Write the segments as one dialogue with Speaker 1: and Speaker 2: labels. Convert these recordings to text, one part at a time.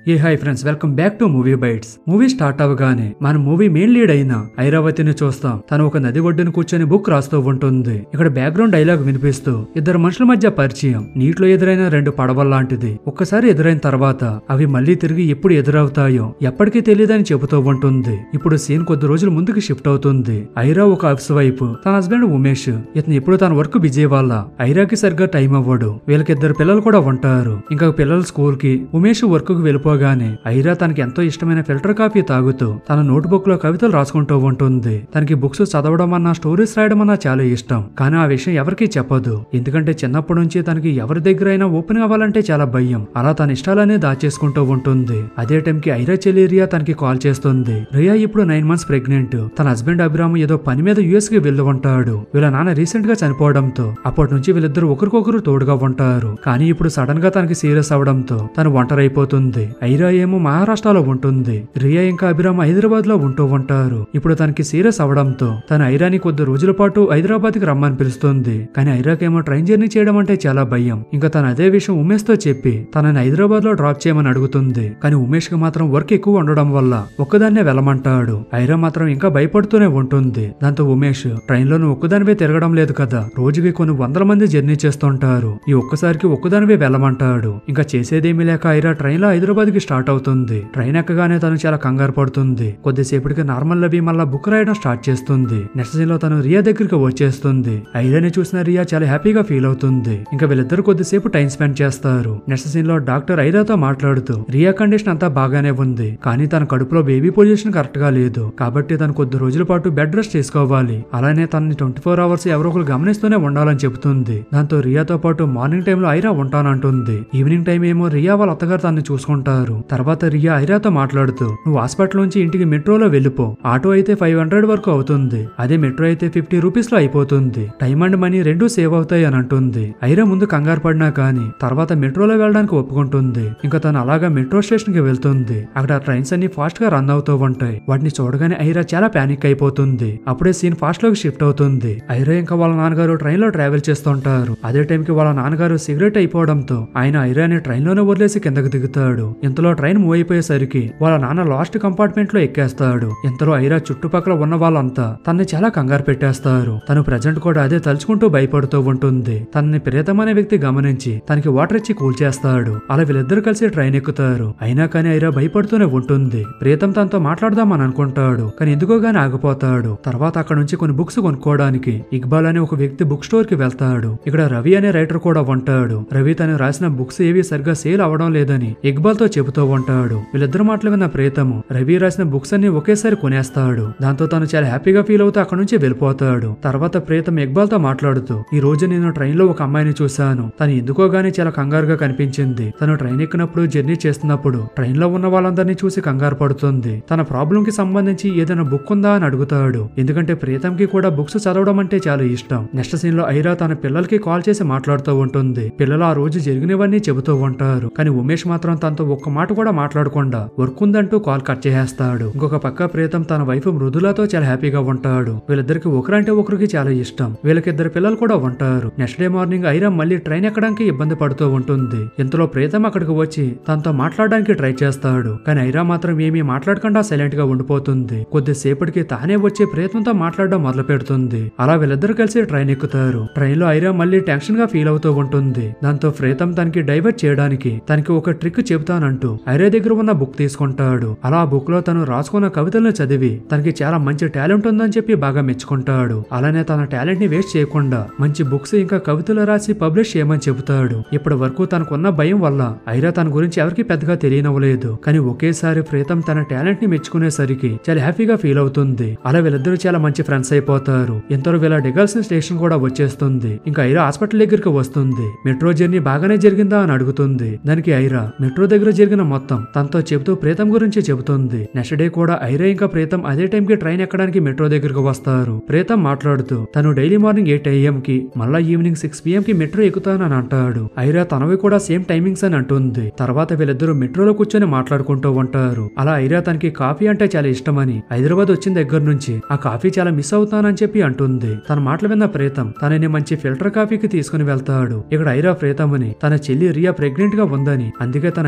Speaker 1: A hi friends welcome back to movie bites movie start అవగానే మన movie main lead అయిన ఐరావతిని చూస్తాం తను ఒక నది ఒడ్డున కూర్చొని బుక్ రాస్తూ ఉంటుంది ఇక్కడ బ్యాక్గ్రౌండ్ డైలాగ్ వినిపిస్తూ ఇద్దరు మనుషుల మధ్య పరిచయం నీటిలో ఎదురైన రెండు పడవల లాంటిది ఒక్కసారి ఎదురైన తర్వాత అవి మళ్ళీ తిరిగి ఎప్పుడు ఎదురవుతాయో ఎప్పటికీ తెలియదని చెబుతూ ఉంటుంది ఇప్పుడు సీన్ కొద్ది రోజులు ముందుకు షిఫ్ట్ అవుతుంది ఐరా ఒక హౌస్ వైఫ్ తన హస్బెండ్ ఉమేష్ ఇతను ఎప్పుడు తన వర్క్ బిజీ వల్ల ఐరాకి సరిగ్గా టైం అవ్వడు వీళ్ళకి ఇద్దరు పిల్లలు కూడా ఉంటారు ఇంకా పిల్లలు స్కూల్ కి ఉమేష్ వర్క్ కు వెళ్ళిపోగానే ఐరా తనకి ఎంతో ఇష్టమైన ఫిల్టర్ కాఫీ తాగుతూ తన నోట్ బుక్ లో కవితలు రాసుకుంటూ ఉంటుంది తనకి బుక్స్ చదవడం అన్నా స్టోరీస్ రాయడం అన్నా చాలా ఇష్టం కానీ ఆ విషయం ఎవరికీ చెప్పదు ఎందుకంటే చిన్నప్పటి నుంచి తనకి ఎవరి దగ్గర అయినా ఓపెన్ అవ్వాలంటే చాలా భయం అలా తన ఇష్టాలనే దాచేసుకుంటూ ఉంటుంది అదే టైంకి ఐరా చెల్లి రియా తనకి కాల్ చేస్తుంది రియా ఇప్పుడు నైన్ మంత్స్ ప్రెగ్నెంట్ తన హస్బెండ్ అభిరామ్ ఏదో పని మీద యుఎస్ కి వెళ్లి ఉంటాడు వీళ్ళ నాన్న రీసెంట్ గా చనిపోవడంతో అప్పటి నుంచి వీళ్ళిద్దరు ఒకరికొకరు తోడుగా ఉంటారు కానీ ఇప్పుడు సడన్ గా తనకి సీరియస్ అవడంతో తను ఒంటరైపోతుంది ఐరా ఏమో మహారాష్ట్రలో ఉంటుంది రియా ఇంకా అభిరామ్ హైదరాబాద్ లో ఉంటూ ఉంటారు ఇప్పుడు తనకి సీరియస్ అవడంతో తన ఐరాని కొద్ది రోజుల పాటు హైదరాబాద్ కి రమ్మని పిలుస్తుంది కానీ ఐరాకేమో ట్రైన్ జర్నీ చేయడం అంటే చాలా భయం ఇంకా తను అదే విషయం ఉమేష్ తో చెప్పి తనని హైదరాబాద్ లో డ్రాప్ చేయమని అడుగుతుంది కానీ ఉమేష్ కి మాత్రం వర్క్ ఎక్కువ ఉండడం వల్ల ఒక్కదాన్నే వెళ్ళమంటాడు ఐరా మాత్రం ఇంకా భయపడుతూనే ఉంటుంది దాంతో ఉమేష్ ట్రైన్ లో ఒక్కదానివే తిరగడం లేదు కదా రోజుకి కొన్ని వందల మంది జర్నీ చేస్తుంటారు ఈ ఒక్కసారికి ఒక్కదానివే వెళ్ళమంటాడు ఇంకా చేసేదేమీ లేక ఐరా ట్రైన్ లో హైదరాబాద్ కి స్టార్ట్ అవుతుంది ట్రైన్ ఎక్కగానే తను చాలా కంగారు పడుతుంది కొద్దిసేపటికి నార్మల్ లవి మళ్ళా బుక్ రాయడం స్టార్ట్ చేస్తుంది నెక్స్ట్ సీన్ లో తను రియా దగ్గరికి వచ్చేస్తుంది ఐరాని చూసిన రియా చాలా హ్యాపీగా ఫీల్ అవుతుంది ఇంకా వీళ్ళిద్దరు కొద్దిసేపు టైం స్పెండ్ చేస్తారు నెక్స్ట్ సీన్ లో డాక్టర్ ఐరాతో మాట్లాడుతూ రియా కండిషన్ అంతా బాగానే ఉంది కానీ తన కడుపులో బేబీ పొజిషన్ కరెక్ట్ గా లేదు కాబట్టి తను కొద్ది రోజుల పాటు బెడ్ రెస్ట్ చేసుకోవాలి అలానే తనని ట్వంటీ ఫోర్ అవర్స్ ఎవరో ఒకరు గమనిస్తూనే ఉండాలని చెబుతుంది దాంతో రియాతో పాటు మార్నింగ్ టైంలో ఐరా ఉంటానంటుంది ఈవినింగ్ టైం ఏమో రియా వాళ్ళ అత్తగారు తనని చూసుకుంటారు తర్వాత రియా ఐరాతో మాట్లాడుతూ నువ్వు హాస్పిటల్ నుంచి ఇంటికి మెట్రోలో వెళ్ళిపో ఆటో అయితే ఫైవ్ హండ్రెడ్ వరకు అవుతుంది అదే మెట్రో అయితే ఫిఫ్టీ రూపీస్ లో అయిపోతుంది టైం అండ్ మనీ రెండూ సేవ్ అవుతాయి అని అంటుంది ఐరా ముందు కంగారు పడినా కానీ తర్వాత మెట్రోలో వెళ్ళడానికి ఒప్పుకుంటుంది ఇంకా తను అలాగా మెట్రో స్టేషన్ కి వెళ్తుంది అక్కడ ట్రైన్స్ అన్ని ఫాస్ట్ గా రన్ అవుతూ ఉంటాయి వాటిని చూడగానే ఐరా చాలా ప్యానిక్ అయిపోతుంది అప్పుడే సీన్ ఫాస్ట్ లోకి షిఫ్ట్ అవుతుంది ఐరా ఇంకా వాళ్ళ నాన్నగారు ట్రైన్ లో ట్రావెల్ చేస్తుంటారు అదే టైంకి వాళ్ళ నాన్నగారు సిగరెట్ అయిపోవడంతో ఆయన ఐరాని ట్రైన్ లోనే వదిలేసి కిందకు దిగుతాడు ఇంతలో ట్రైన్ మూవ్ అయిపోయేసరికి వాళ్ళ నాన్న లాస్ట్ కంపార్ట్మెంట్ లో ఎక్కేస్తాడు ఇంతలో ఐరా చుట్టుపక్కల ఉన్న వాళ్ళంతా తనని చాలా కంగారు పెట్టేస్తారు తను ప్రజెంట్ కూడా అదే తలుచుకుంటూ భయపడుతూ ఉంటుంది తనని ప్రేతం అనే వ్యక్తి గమనించి తనకి వాటర్ ఇచ్చి కూల్ చేస్తాడు అలా వీళ్ళిద్దరు కలిసి ట్రైన్ ఎక్కుతారు అయినా కానీ ఐరా భయపడుతూనే ఉంటుంది ప్రీతం తనతో మాట్లాడదామని అనుకుంటాడు కానీ ఎందుకో గాని ఆగిపోతాడు తర్వాత అక్కడ నుంచి కొన్ని బుక్స్ కొనుక్కోవడానికి ఇక్బాల్ అనే ఒక వ్యక్తి బుక్ స్టోర్ కి వెళ్తాడు ఇక్కడ రవి అనే రైటర్ కూడా ఉంటాడు రవి తను రాసిన బుక్స్ ఏవి సరిగ్గా సేల్ అవడం లేదని ఇక్బాల్ తో చెబుతూ ఉంటాడు వీళ్ళిద్దరు మాటలు విన్న ప్రేతము రవి రాసిన బుక్స్ అన్ని ఒకేసారి కొనేస్తాడు దాంతో తను చాలా హ్యాపీగా ఫీల్ అవుతూ అక్కడ నుంచి వెళ్ళిపోతాడు తర్వాత ప్రేతం ఇక్బాల్ తో మాట్లాడుతూ ఈ రోజు నేను ట్రైన్ లో ఒక అమ్మాయిని చూశాను తను ఎందుకో గానీ చాలా కంగారుగా కనిపించింది తను ట్రైన్ ఎక్కినప్పుడు జర్నీ చేస్తున్నప్పుడు ట్రైన్ లో ఉన్న వాళ్ళందరినీ చూసి కంగారు పడుతుంది తన ప్రాబ్లం కి సంబంధించి ఏదైనా బుక్ ఉందా అని అడుగుతాడు ఎందుకంటే ప్రీతంకి కూడా బుక్స్ చదవడం అంటే చాలా ఇష్టం నెక్స్ట్ సీన్ లో ఐరా తన పిల్లలకి కాల్ చేసి మాట్లాడుతూ ఉంటుంది పిల్లలు ఆ రోజు జరిగినవన్నీ చెబుతూ ఉంటారు కానీ ఉమేష్ మాత్రం తనతో ఒక్క మాట కూడా మాట్లాడకుండా వర్క్ ఉందంటూ కాల్ కట్ చేసేస్తాడు ఇంకొక పక్క ప్రీతం తన వైఫ్ మృదులతో చాలా హ్యాపీగా ఉంటాడు వీళ్ళిద్దరికి ఒకరంటే ఒకరికి చాలా ఇష్టం వీళ్ళకిద్దరు పిల్లలు కూడా ఉంటారు నెక్స్ట్ డే మార్నింగ్ ఐరా మళ్ళీ ట్రైన్ ఎక్కడానికి ఇబ్బంది పడుతూ ఉంటుంది ఇంతలో ప్రీతం అక్కడికి వచ్చి తనతో మాట్లాడడానికి ట్రై చేస్తాడు కానీ ఐరా మాత్రం ఏమీ మాట్లాడకుండా సైలెంట్ గా ఉండిపోతుంది కొద్దిసేపటికి తానే వచ్చి ప్రీతంతో మాట్లాడడం మొదలు పెడుతుంది అలా వీళ్ళిద్దరు కలిసి ట్రైన్ ఎక్కుతారు ట్రైన్ లో ఐరా మళ్ళీ టెన్షన్ గా ఫీల్ అవుతూ ఉంటుంది దాంతో ప్రీతం తనకి డైవర్ట్ చేయడానికి తనకి ఒక ట్రిక్ చెబుతానంటూ ఐరా దగ్గర ఉన్న బుక్ తీసుకుంటాడు అలా ఆ బుక్ లో తను రాసుకున్న కవితలను చదివి తనకి చాలా మంచి టాలెంట్ ఉందని చెప్పి బాగా మెచ్చుకుంటాడు అలానే తన టాలెంట్ ని వేస్ట్ చేయకుండా మంచి బుక్స్ ఇంకా కవితలు రాసి పబ్లిష్ చేయమని చెబుతాడు ఇప్పటి వరకు తనకున్న భయం వల్ల ఐరా తన గురించి ఎవరికి పెద్దగా తెలియనవ్వలేదు కానీ ఒకేసారి ప్రీతం తన టాలెంట్ ని మెచ్చుకునేసరికి చాలా హ్యాపీగా ఫీల్ అవుతుంది అలా వీళ్ళిద్దరూ చాలా మంచి ఫ్రెండ్స్ అయిపోతారు ఎంతలో వీళ్ళ డిగల్సిన స్టేషన్ కూడా వచ్చేస్తుంది ఇంకా ఐరా హాస్పిటల్ దగ్గరికి వస్తుంది మెట్రో జర్నీ బాగానే జరిగిందా అని అడుగుతుంది దానికి ఐరా మెట్రో దగ్గర జరిగిన మొత్తం తనతో చెబుతూ ప్రీతం గురించి చెబుతుంది నెక్స్ట్ డే కూడా ఐరా ఇంకా ప్రీతం అదే టైం కి ట్రైన్ ఎక్కడానికి మెట్రో దగ్గరకు వస్తారు ప్రీతం మాట్లాడుతూ తను డైలీ మార్నింగ్ ఎయిట్ ఏఎం కి మళ్ళా ఈవినింగ్ సిక్స్ పిఎం కి మెట్రో ఎక్కుతానని అంటాడు ఐరా తనవి కూడా సేమ్ టైమింగ్స్ అని అంటుంది తర్వాత వీళ్ళిద్దరూ మెట్రోలో కూర్చొని మాట్లాడుకుంటూ ఉంటారు అలా ఐరా తనకి కాఫీ అంటే చాలా ఇష్టమని హైదరాబాద్ వచ్చిన దగ్గర నుంచి ఆ కాఫీ చాలా మిస్ అవుతానని చెప్పి అంటుంది తన మాటలు విన్న ప్రీతం తనని మంచి ఫిల్టర్ కాఫీకి తీసుకుని వెళ్తాడు ఇక్కడ ఐరా ప్రీతమని తన చెల్లి రియా ప్రెగ్నెంట్ గా ఉందని అందుకే తన హైదరాబాద్ కు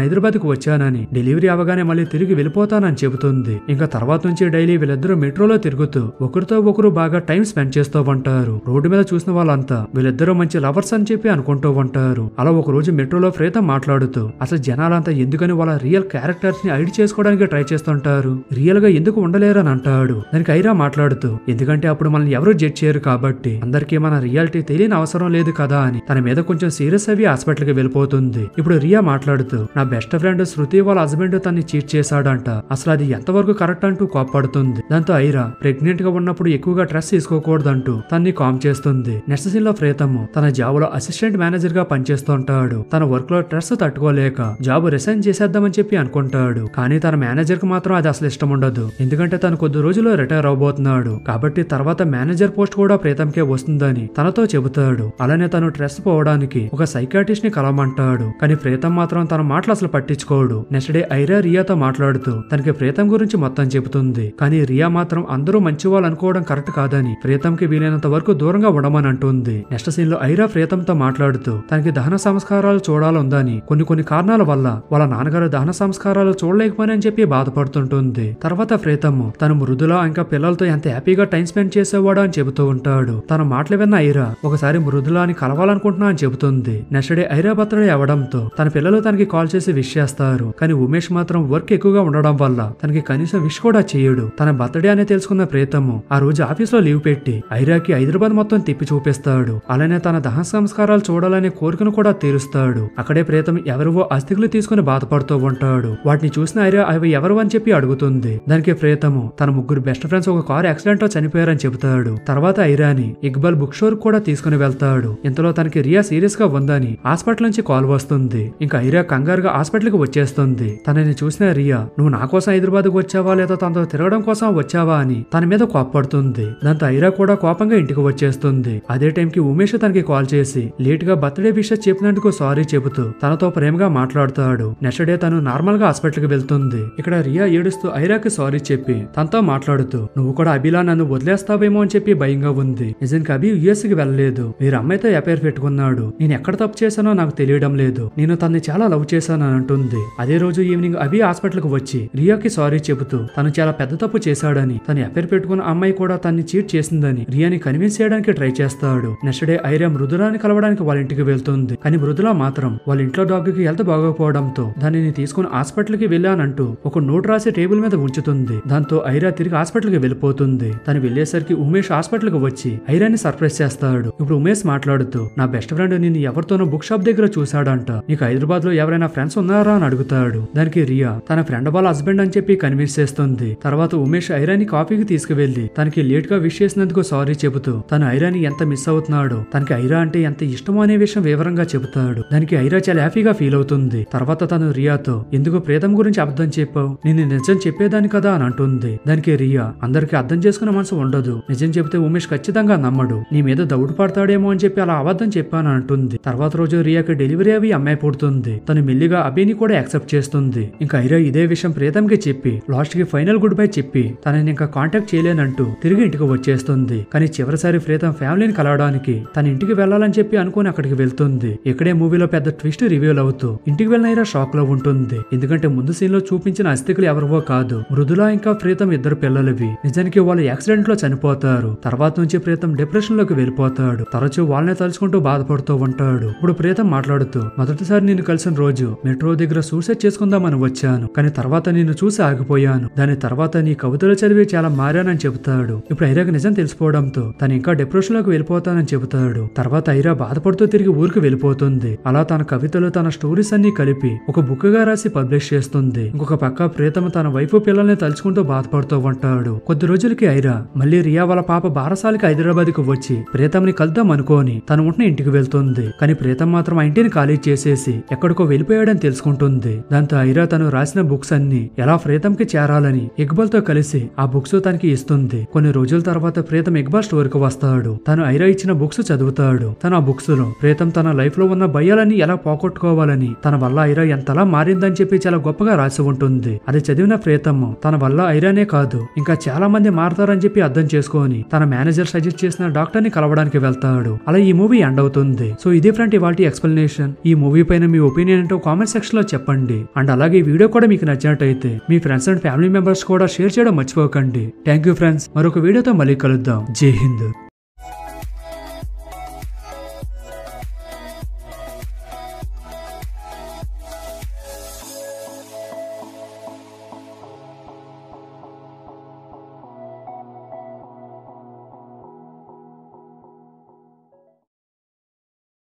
Speaker 1: వచ్చానని డెలివరీ అవగానే మళ్ళీ తిరిగి వెళ్ళిపోతానని చెబుతుంది ఇంకా తర్వాత నుంచి డైలీ వీళ్ళిద్దరూ మెట్రోలో తిరుగుతూ ఒకరితో ఒకరు బాగా టైం స్పెండ్ చేస్తూ ఉంటారు రోడ్డు మీద చూసిన వాళ్ళంతా వీళ్ళిద్దరూ మంచి లవర్స్ అని చెప్పి అనుకుంటూ ఉంటారు అలా ఒక రోజు మెట్రోలో ప్రేత మాట్లాడుతూ అసలు జనాలంతా ఎందుకని వాళ్ళ రియల్ క్యారెక్టర్స్ ని ఐడి చేసుకోవడానికి ట్రై చేస్తుంటారు రియల్ గా ఎందుకు ఉండలేరని అంటాడు దానికి ఐరా మాట్లాడుతూ ఎందుకంటే అప్పుడు మనల్ని ఎవరు జడ్జ్ చేయరు కాబట్టి అందరికీ మన రియాలిటీ తెలియని అవసరం లేదు కదా అని తన మీద కొంచెం సీరియస్ అవి హాస్పిటల్ కి వెళ్ళిపోతుంది ఇప్పుడు రియా మాట్లాడుతూ నా బెస్ట్ ఫ్రెండ్ శృతి వాళ్ళ హస్బెండ్ తన్ని చీట్ చేశాడంట అసలు అది ఎంతవరకు కరెక్ట్ అంటూ కోప్పడుతుంది దాంతో ఐరా ప్రెగ్నెంట్ గా ఉన్నప్పుడు ఎక్కువగా స్ట్రెస్ తీసుకోకూడదంటూ తన్ని కామ్ చేస్తుంది నెక్స్ట్ సీన్ లో ప్రేతము తన జాబ్ లో అసిస్టెంట్ మేనేజర్ గా పనిచేస్తుంటాడు తన వర్క్ లో స్ట్రెస్ తట్టుకోలేక జాబ్ రిసైన్ చేసేద్దామని చెప్పి అనుకుంటాడు కానీ తన మేనేజర్ కి మాత్రం అది అసలు ఇష్టం ఉండదు ఎందుకంటే తను కొద్ది రోజుల్లో రిటైర్ అవబోతున్నాడు కాబట్టి తర్వాత మేనేజర్ పోస్ట్ కూడా ప్రేతంకే వస్తుందని తనతో చెబుతాడు అలానే తను స్ట్రెస్ పోవడానికి ఒక సైకాటిస్ట్ ని కలవమంటాడు కానీ ప్రేతం మాత్రం తన మాటలు అసలు పట్టించుకోడు నెక్స్ట్ డే ఐరా రియాతో మాట్లాడుతూ తనకి ప్రేతం గురించి మొత్తం చెబుతుంది కానీ రియా మాత్రం అందరూ మంచి వాళ్ళు అనుకోవడం కరెక్ట్ కాదని ప్రేతంకి వీలైనంత వరకు దూరంగా ఉండమని అంటుంది నెక్స్ట్ సీన్ లో ఐరా ప్రేతంతో మాట్లాడుతూ తనకి దహన సంస్కారాలు చూడాలందని కొన్ని కొన్ని కారణాల వల్ల వాళ్ళ నాన్నగారు దహన సంస్కారాలు చూడలేకపోయినని చెప్పి బాధపడుతుంటుంది తర్వాత ప్రేతము తన మృదుల ఇంకా పిల్లలతో ఎంత హ్యాపీగా టైం స్పెండ్ చేసేవాడు అని చెబుతూ ఉంటాడు తన మాటలు విన్న ఐరా ఒకసారి మృదులాని కలవాలనుకుంటున్నా అని చెబుతుంది నెక్స్ట్ డే ఐరా బర్త్డే అవడంతో తన పిల్లలు తనకి కాల్ చేసి విష్ చేస్తారు కానీ ఉమేష్ మాత్రం వర్క్ ఎక్కువగా ఉండడం వల్ల తనకి కనీసం విష్ కూడా చేయడు తన బర్త్డే అని తెలుసుకున్న ప్రేతము ఆ రోజు ఆఫీస్ లో లీవ్ పెట్టి ఐరాకి హైదరాబాద్ మొత్తం తిప్పి చూపిస్తాడు అలానే తన దహన సంస్కారాలు చూడాలనే కోరికను కూడా తీరుస్తాడు అక్కడే ప్రేతం ఎవరివో అస్థికులు తీసుకుని బాధపడుతూ ఉంటాడు వాటిని చూసిన ఐరా అవి ఎవరు అని చెప్పి అడుగుతుంది దానికి ప్రేతము తన ముగ్గురు బెస్ట్ ఫ్రెండ్స్ ఒక కారు యాక్సిడెంట్ లో చనిపోయారని చెబుతాడు తర్వాత ఐరాని ఇక్బాల్ బుక్ స్టోర్ కూడా తీసుకుని వెళ్తాడు ఇంతలో తనకి రియా సీరియస్ గా ఉందని హాస్పిటల్ నుంచి కాల్ వస్తుంది ఇంకా ఐరా కంగారుగా హాస్పిటల్ కి వచ్చేస్తుంది తనని చూసిన రియా నువ్వు నా కోసం హైదరాబాద్ వచ్చావా లేదా తనతో తిరగడం కోసం వచ్చావా అని తన మీద కోప్పడుతుంది దాంతో ఐరా కూడా కోపంగా ఇంటికి వచ్చేస్తుంది అదే టైంకి ఉమేష్ తనకి కాల్ చేసి లేట్ గా బర్త్డే విషయం చెప్పినందుకు సారీ చెబుతూ తనతో ప్రేమగా మాట్లాడుతాడు నెక్స్ట్ డే తను నార్మల్ గా హాస్పిటల్ కి వెళ్తుంది ఇక్కడ రియా ఏడుస్తూ ఐరాకి సారీ చెప్పి తనతో మాట్లాడుతూ నువ్వు కూడా అభిలా నన్ను వదిలేస్తావేమో అని చెప్పి భయంగా ఉంది నిజానికి అభి యుఎస్ కి వెళ్ళలేదు మీరు అమ్మాయితో ఎఫైర్ పెట్టుకున్నాడు నేను ఎక్కడ తప్పు చేశానో నాకు తెలియడం లేదు నేను తన్ని చాలా లవ్ చేశాను అని అంటుంది అదే రోజు ఈవినింగ్ అభి హాస్పిటల్ కు వచ్చి రియాకి సారీ చెబుతూ తను చాలా పెద్ద తప్పు చేశాడని తను ఎఫైర్ పెట్టుకున్న అమ్మాయి కూడా తన్ని చీట్ చేసిందని రియాని కన్విన్స్ చేయడానికి ట్రై చేస్తాడు నెక్స్ట్ డే ఐరా మృదులాని కలవడానికి వాళ్ళ ఇంటికి వెళ్తుంది కానీ మృదుల మాత్రం వాళ్ళ ఇంట్లో డాగ్ కి హెల్త్ బాగోకపోవడంతో దానిని తీసుకుని హాస్పిటల్ కి వెళ్ళానంటూ ఒక నోట్ రాసి టేబుల్ మీద ఉంచుతుంది దాంతో ఐరా తిరిగి హాస్పిటల్ కి వెళ్ళిపోతుంది తను వెళ్లేసరికి ఉమేష్ హాస్పిటల్ కి వచ్చి ఐరాని సర్ప్రైజ్ చేస్తాడు ఇప్పుడు ఉమేష్ మాట్లాడుతూ నా బెస్ట్ ఫ్రెండ్ నిన్ను ఎవరితోనో బుక్ షాప్ దగ్గర చూశాడంట నీకు హైదరాబాద్ లో ఎవరైనా ఫ్రెండ్స్ ఉన్నారా అని అడుగుతాడు దానికి రియా తన ఫ్రెండ్ వాళ్ళ హస్బెండ్ అని చెప్పి కన్విన్స్ చేస్తుంది తర్వాత ఉమేష్ ఐరాని కాఫీకి తీసుకువెళ్లి తనకి లేట్ గా విష్ చేసినందుకు సారీ చెబుతూ తను ఐరాని ఎంత మిస్ అవుతున్నాడో తనకి ఐరా అంటే ఎంత ఇష్టమో అనే విషయం వివరంగా చెబుతాడు దానికి ఐరా చాలా హ్యాపీగా ఫీల్ అవుతుంది తర్వాత తను రియాతో ఎందుకు ప్రేతం గురించి అబద్ధం చెప్పావు నేను నిజం చెప్పేదాన్ని కదా అని అంటుంది దానికి రియా అందరికి అర్థం చేసుకునే మనసు ఉండదు నిజం చెబితే ఉమేష్ ఖచ్చితంగా నమ్మడు నీ మీద దౌడు పడతాడేమో అని చెప్పి అలా అబద్ధం చెప్పాను అంటుంది తర్వాత రోజు రియాకి డెలివరీ అవి అమ్మాయి పుడుతుంది తను మెల్లిగా అభిని కూడా యాక్సెప్ట్ చేస్తుంది ఇంకా ఐరా ఇదే విషయం ప్రేతంకి చెప్పి లాస్ట్ కి ఫైనల్ గుడ్ బై చెప్పి తనని ఇంకా కాంటాక్ట్ చేయలేనంటూ తిరిగి ఇంటికి వచ్చేస్తుంది కానీ చివరిసారి ప్రేతం ఫ్యామిలీని కలవడానికి తన ఇంటికి వెళ్ళాలని చెప్పి అనుకుని అక్కడికి వెళ్తుంది ఇక్కడే మూవీలో పెద్ద ట్విస్ట్ రివ్యూల్ అవుతూ ఇంటికి వెళ్ళిన ఐరా షాక్ లో ఉంటుంది ఎందుకంటే ముందు సీన్ లో చూపించిన అస్థికులు ఎవరివో కాదు మృదుల ఇంకా ప్రీతం ఇద్దరు పిల్లలవి నిజానికి వాళ్ళు యాక్సిడెంట్ లో చనిపోతారు తర్వాత నుంచి ప్రీతం డిప్రెషన్ లోకి వెళ్ళిపోతాడు తరచూ వాళ్ళనే తలుచుకుంటూ బాధపడుతూ ఉంటాడు ఇప్పుడు ప్రీతం మాట్లాడుతూ మొదటిసారి నేను కలిసిన రోజు మెట్రో దగ్గర సూసైడ్ చేసుకుందామని వచ్చాను కానీ తర్వాత నేను చూసి ఆగిపోయాను దాని తర్వాత నీ కవితలు చదివి చాలా మారానని చెబుతాడు ఇప్పుడు ఐరాకి నిజం తెలిసిపోవడంతో తను ఇంకా డిప్రెషన్ లోకి వెళ్ళిపోతానని చెబుతాడు తర్వాత ఐరా బాధపడుతూ తిరిగి ఊరికి వెళ్ళిపోతుంది అలా తన కవితలు తన స్టోరీస్ అన్ని కలిపి ఒక బుక్ గా రాసి పబ్లిష్ చేస్తుంది ఇంకొక పక్క ప్రీతమ తన వైపు పిల్లల్ని తలుచుకుంటూ బాధపడుతూ ఉంటాడు కొద్ది రోజులకి ఐరా మళ్ళీ రియా వాళ్ళ పాప బారసాలకి హైదరాబాద్ కు వచ్చి ప్రీతంని కలుద్దాం అనుకోని తను ఉంటున్న ఇంటికి వెళ్తుంది కానీ ప్రీతం మాత్రం ఆ ఇంటిని ఖాళీ చేసేసి ఎక్కడికో వెళ్ళిపోయాడని తెలుసుకుంటుంది దాంతో ఐరా తను రాసిన బుక్స్ అన్ని ఎలా ప్రీతంకి చేరాలని ఇక్బాల్ తో కలిసి ఆ బుక్స్ తనకి ఇస్తుంది కొన్ని రోజుల తర్వాత ప్రీతం ఇక్బాల్ స్టోర్ కి వస్తాడు తను ఐరా ఇచ్చిన బుక్స్ చదువుతాడు తను ఆ బుక్స్ లో ప్రీతం తన లైఫ్ లో ఉన్న భయాలని ఎలా పోగొట్టుకోవాలని తన వల్ల ఐరా ఎంతలా మారిందని చెప్పి చాలా గొప్పగా రాసి ఉంటుంది అది చదివిన ప్రీతమ్మ తన వల్ల ఐరానే కాదు ఇంకా చాలా మంది మారతారని చెప్పి అర్థం చేసుకొని తన మేనేజర్ సజెస్ట్ చేసిన డాక్టర్ ని కలవడానికి వెళ్తాడు అలా ఈ మూవీ ఎండ్ అవుతుంది సో ఇది ఫ్రెండ్ ఇవాళ ఎక్స్ప్లెనేషన్ ఈ మూవీ పైన మీ ఒపీనియన్ ఏంటో కామెంట్ సెక్షన్ లో చెప్పండి చెప్పండి అండ్ అలాగే ఈ వీడియో కూడా మీకు నచ్చినట్టయితే మీ ఫ్రెండ్స్ అండ్ ఫ్యామిలీ మెంబర్స్ కూడా షేర్ చేయడం మర్చిపోకండి థ్యాంక్ యూ ఫ్రెండ్స్ మరొక వీడియోతో మళ్ళీ కలుద్దాం జై హింద్